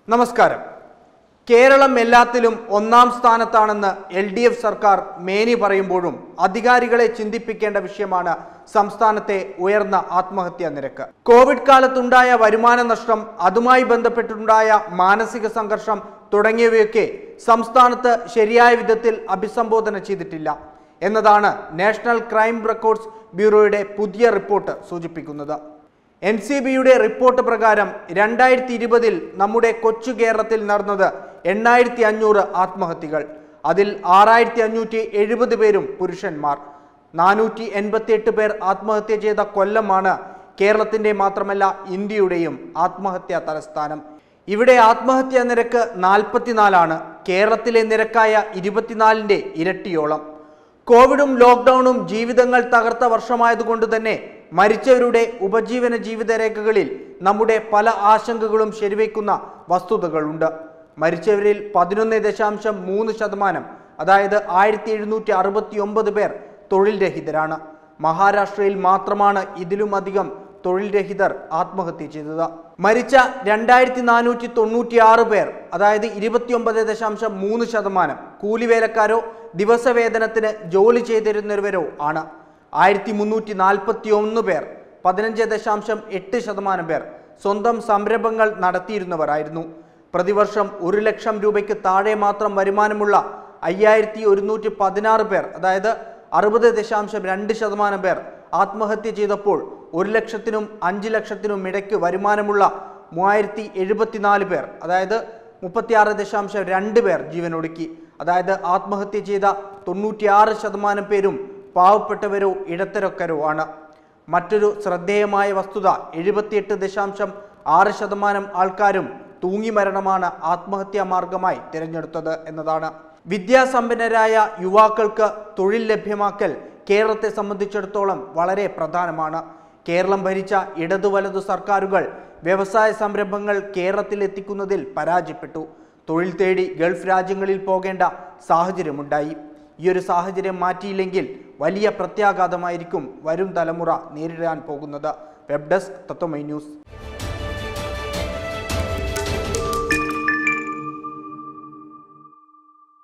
നമസ്കാരം കേരളം എല്ലാത്തിലും ഒന്നാം സ്ഥാനത്താണെന്ന് എൽ ഡി എഫ് സർക്കാർ മേനി പറയുമ്പോഴും അധികാരികളെ ചിന്തിപ്പിക്കേണ്ട വിഷയമാണ് സംസ്ഥാനത്തെ ഉയർന്ന ആത്മഹത്യാ നിരക്ക് കോവിഡ് കാലത്തുണ്ടായ വരുമാന നഷ്ടം അതുമായി ബന്ധപ്പെട്ടുണ്ടായ മാനസിക സംഘർഷം തുടങ്ങിയവയൊക്കെ സംസ്ഥാനത്ത് ശരിയായ വിധത്തിൽ അഭിസംബോധന ചെയ്തിട്ടില്ല എന്നതാണ് നാഷണൽ ക്രൈം റെക്കോർഡ്സ് ബ്യൂറോയുടെ പുതിയ റിപ്പോർട്ട് സൂചിപ്പിക്കുന്നത് എൻ സി ബിയുടെ റിപ്പോർട്ട് പ്രകാരം രണ്ടായിരത്തി ഇരുപതിൽ നമ്മുടെ കൊച്ചു കേരളത്തിൽ നടന്നത് എണ്ണായിരത്തി അഞ്ഞൂറ് ആത്മഹത്യകൾ അതിൽ ആറായിരത്തി അഞ്ഞൂറ്റി എഴുപത് പേരും പുരുഷന്മാർ നാനൂറ്റി എൺപത്തി എട്ട് പേർ ആത്മഹത്യ ചെയ്ത കൊല്ലമാണ് കേരളത്തിന്റെ മാത്രമല്ല ഇന്ത്യയുടെയും ആത്മഹത്യാ തലസ്ഥാനം ഇവിടെ ആത്മഹത്യാ നിരക്ക് നാൽപ്പത്തിനാലാണ് കേരളത്തിലെ നിരക്കായ ഇരുപത്തിനാലിന്റെ ഇരട്ടിയോളം കോവിഡും ലോക്ക്ഡൌണും ജീവിതങ്ങൾ തകർത്ത വർഷമായതുകൊണ്ട് തന്നെ മരിച്ചവരുടെ ഉപജീവന ജീവിത രേഖകളിൽ നമ്മുടെ പല ആശങ്കകളും ശരിവയ്ക്കുന്ന വസ്തുതകളുണ്ട് മരിച്ചവരിൽ പതിനൊന്ന് ദശാംശം മൂന്ന് ശതമാനം അതായത് ആയിരത്തി എഴുന്നൂറ്റി അറുപത്തി ഒമ്പത് പേർ തൊഴിൽ രഹിതരാണ് മഹാരാഷ്ട്രയിൽ മാത്രമാണ് ഇതിലും അധികം തൊഴിൽ രഹിതർ ആത്മഹത്യ ചെയ്തത് മരിച്ച രണ്ടായിരത്തി നാനൂറ്റി തൊണ്ണൂറ്റി ആറ് പേർ അതായത് ഇരുപത്തിയൊമ്പത് ദശാംശം മൂന്ന് ശതമാനം കൂലിവേലക്കാരോ ദിവസവേതനത്തിന് ജോലി ചെയ്തിരുന്നവരോ ആണ് ആയിരത്തി മുന്നൂറ്റി നാൽപ്പത്തി ഒന്ന് പേർ പതിനഞ്ച് ദശാംശം എട്ട് ശതമാനം പേർ സ്വന്തം സംരംഭങ്ങൾ നടത്തിയിരുന്നവരായിരുന്നു പ്രതിവർഷം ഒരു ലക്ഷം രൂപയ്ക്ക് താഴെ മാത്രം വരുമാനമുള്ള അയ്യായിരത്തി ഒരുന്നൂറ്റി പതിനാറ് പേർ അതായത് അറുപത് ദശാംശം രണ്ട് ശതമാനം പേർ ആത്മഹത്യ ചെയ്തപ്പോൾ ഒരു ലക്ഷത്തിനും അഞ്ച് ലക്ഷത്തിനും ഇടയ്ക്ക് വരുമാനമുള്ള മൂവായിരത്തി എഴുപത്തിനാല് പേർ അതായത് മുപ്പത്തിയാറ് ദശാംശം രണ്ട് പേർ ജീവനൊടുക്കി അതായത് ആത്മഹത്യ ചെയ്ത തൊണ്ണൂറ്റിയാറ് ശതമാനം പേരും പാവപ്പെട്ടവരോ ഇടത്തരക്കാരോ ആണ് മറ്റൊരു ശ്രദ്ധേയമായ വസ്തുത എഴുപത്തിയെട്ട് ദശാംശം ആറ് ശതമാനം ആൾക്കാരും തൂങ്ങി മരണമാണ് ആത്മഹത്യാ മാർഗമായി തിരഞ്ഞെടുത്തത് എന്നതാണ് വിദ്യാസമ്പന്നരായ യുവാക്കൾക്ക് തൊഴിൽ ലഭ്യമാക്കൽ കേരളത്തെ സംബന്ധിച്ചിടത്തോളം വളരെ പ്രധാനമാണ് കേരളം ഭരിച്ച ഇടതു വലതു സർക്കാരുകൾ വ്യവസായ സംരംഭങ്ങൾ കേരളത്തിൽ എത്തിക്കുന്നതിൽ പരാജയപ്പെട്ടു തൊഴിൽ തേടി ഗൾഫ് രാജ്യങ്ങളിൽ പോകേണ്ട സാഹചര്യമുണ്ടായി ഈ ഒരു സാഹചര്യം മാറ്റിയില്ലെങ്കിൽ വലിയ പ്രത്യാഘാതമായിരിക്കും വരും തലമുറ നേരിടാൻ പോകുന്നത് വെബ് ഡെസ്ക് തത്വമൈ ന്യൂസ്